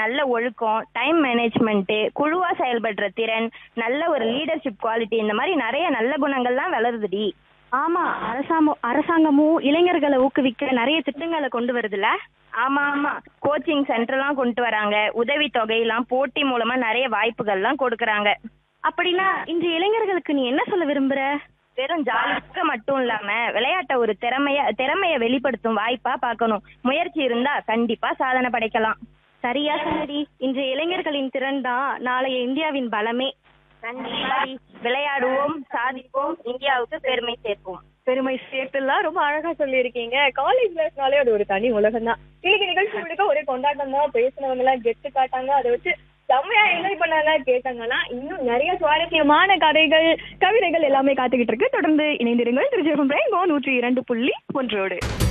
நல்ல ஒழுக்கம் time management குழுவா செயல்படுற திறன் நல்ல ஒரு லீடர்ஷிப் குவாலிட்டி இந்த மாதிரி நிறைய நல்ல குணங்கள்லாம் வளருதுடி ஆமா அரசாங்கம் அரசாங்கமும் இளைஞர்களை ஊக்குவிக்க நிறைய திட்டங்களை கொண்டு வருதுல்ல ஆமா ஆமா கோச்சிங் சென்டர்லாம் கொண்டு வராங்க உதவி தொகையெல்லாம் போட்டி மூலமா நிறைய வாய்ப்புகள்லாம் கொடுக்கறாங்க அப்படின்னா இன்று இளைஞர்களுக்கு நீ என்ன சொல்ல விரும்புற வெறும் ஜாலிக்க மட்டும் இல்லாம விளையாட்டை ஒரு திறமைய திறமைய வெளிப்படுத்தும் வாய்ப்பா பார்க்கணும் முயற்சி இருந்தா கண்டிப்பா சாதனை படைக்கலாம் சரியா சொன்னடி இன்று இளைஞர்களின் திறன் தான் நாளைய இந்தியாவின் பலமே கண்டிப்பாடி விளையாடுவோம் சாதிப்போம் இந்தியாவுக்கு பெருமை சேர்ப்போம் பெருமை சேர்த்துலாம் ரொம்ப அழகா சொல்லியிருக்கீங்க காலேஜ் லைஃப்னாலே அது ஒரு தனி உலகம் தான் இன்னைக்கு நிகழ்ச்சி முழுக்க ஒரே கொண்டாட்டம் தான் பேசினவங்க எல்லாம் கெத்து காட்டாங்க அதை வச்சு செம்மையா என்ஜாய் பண்ணாங்க கேட்டாங்கன்னா இன்னும் நிறைய சுவாரஸ்யமான கதைகள் கவிதைகள் எல்லாமே காத்துக்கிட்டு இருக்கு தொடர்ந்து இணைந்திருங்கள் திருச்சிரப்பம் நூற்றி இரண்டு புள்ளி ஒன்றோடு